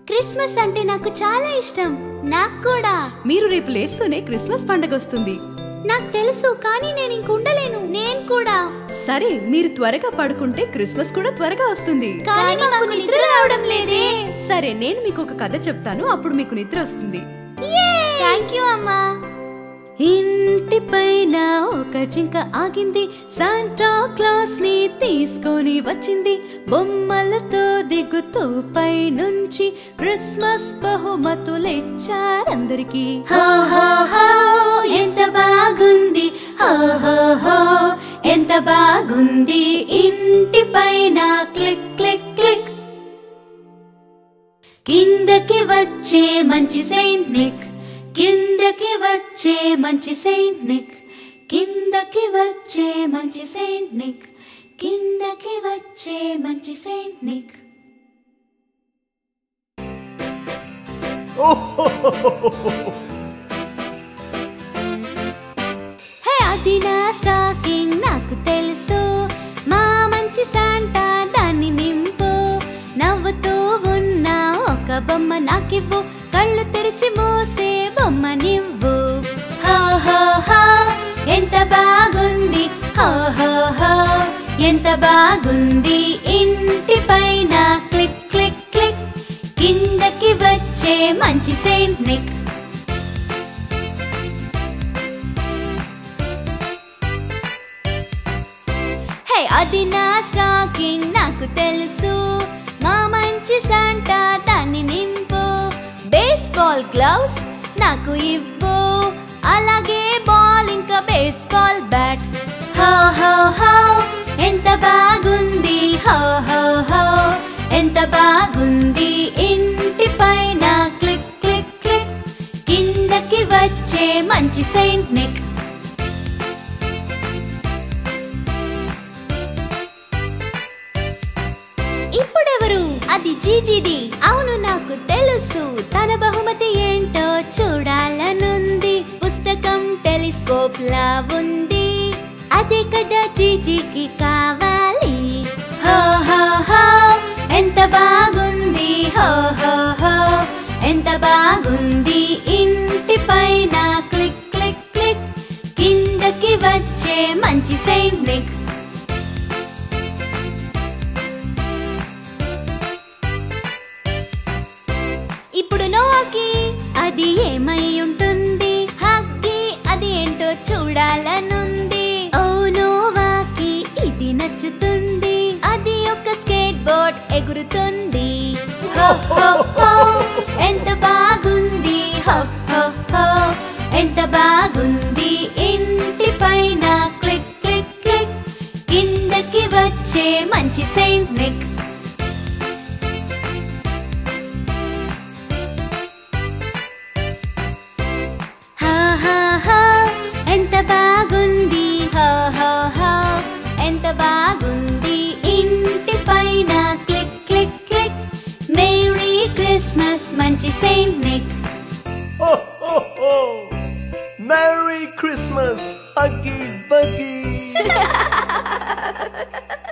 Christmas అంటే నాకు చాలా ఇష్టం నాకు కూడా మీరు రేపు లేస్తూనే క్రిస్మస్ పండగ వస్తుంది నాకు తెలుసు కానీ నేను ఇంక ఉండలేను నేను కూడా సరే మీరు త్వరగా పడుకుంటే క్రిస్మస్ కూడా త్వరగా వస్తుంది కానీ మాకు నిద్ర రావడం లేదే సరే నేను మీకు ఒక కథ చెప్తాను అప్పుడు మీకు నిద్ర వస్తుంది థ్యాంక్ యూ అమ్మా ఇంటి పైన ఒక జింక ఆగింది శాంటా క్లాస్ ని తీసుకొని వచ్చింది బొమ్మలతో దిగుతూ పై నుంచి క్రిస్మస్ బహుమతులిచ్చారందరికీ హో హో హో ఎంత బాగుంది హో హో హో ఎంత బాగుంది ఇంటి పైన క్లిక్ క్లిక్ క్లిక్ కిందకి వచ్చే మంచి సెయింట్ నిక్ కిందకి వచ్చే మంచి సెయింట్ నిక్ కిందకి వచ్చే మంచి సెయింట్ నిక్ కిందకి వచ్చే మంచి సెయింట్ నిక్ హే అది నా స్టాకింగ్ నాకు తెలుసు మా మంచి శాంటా దాన్ని నింపు నవ్వుతూ ఉన్న ఒక బొమ్మ నాకివ్వు కళ్ళు తెరిచి మోసే బొమ్మ నివ్వు హో హో హో ఎంత బాగుంది హో హో హో ఎంత బాగుంది ఇంటి పైన క్లిక్ క్లిక్ క్లిక్ కిందకి వచ్చే మంచి సెయింట్ నిక్ హే అది నా స్టాకింగ్ నాకు తెలుసు మా మంచి శాంటా దాన్ని నింపు బేస్బాల్ గ్లౌస్ నాకు ఇవ్వు అలాగే బాల్ ఇంకా బేస్బాల్ బ్యాట్ హో హో హో ఎంత బాగుంది హో హో హో ఎంత బాగుంది ఇంటి పైన క్లిక్ క్లిక్ క్లిక్ కిందకి వచ్చే మంచి సెయింట్ నిక్ ఇప్పుడెవరు అది జీజీది అవును నాకు తెలుసు తన బహుమతి ఏంటో చూడాలనుంది పుస్తకం టెలిస్కోప్ లా ఉంది అదే కదా జీజీకి కావాలి హో హో హో ఎంత బాగుంది హో హో హో ఎంత బాగుంది ఇంటి పైన క్లిక్ క్లిక్ క్లిక్ కిందకి వచ్చే మంచి సెయింట్ నిక్ ఇప్పుడు నోవాకి అది ఏమై ఉంటుంది హగ్గి అది ఏంటో చూడాలనుంది ఓ నోవాకి ఇది నచ్చుతుంది అది ఒక స్కేట్ బోర్డ్ ఎగురుతుంది హో హో హో ఎంత బాగుంది హో హో హో ఎంత బాగుంది ఇంటి పైన క్లిక్ క్లిక్ క్లిక్ కిందకి వచ్చే మంచి సెయింట్ నిక్ హా హా హా ఎంత బాగుంది హో హో హో ఎంత బాగుంది ఇంటి పైన click click click merry Christmas మంచి saint Nick Ho, ho, ho! Merry Christmas, Huggy Buggy!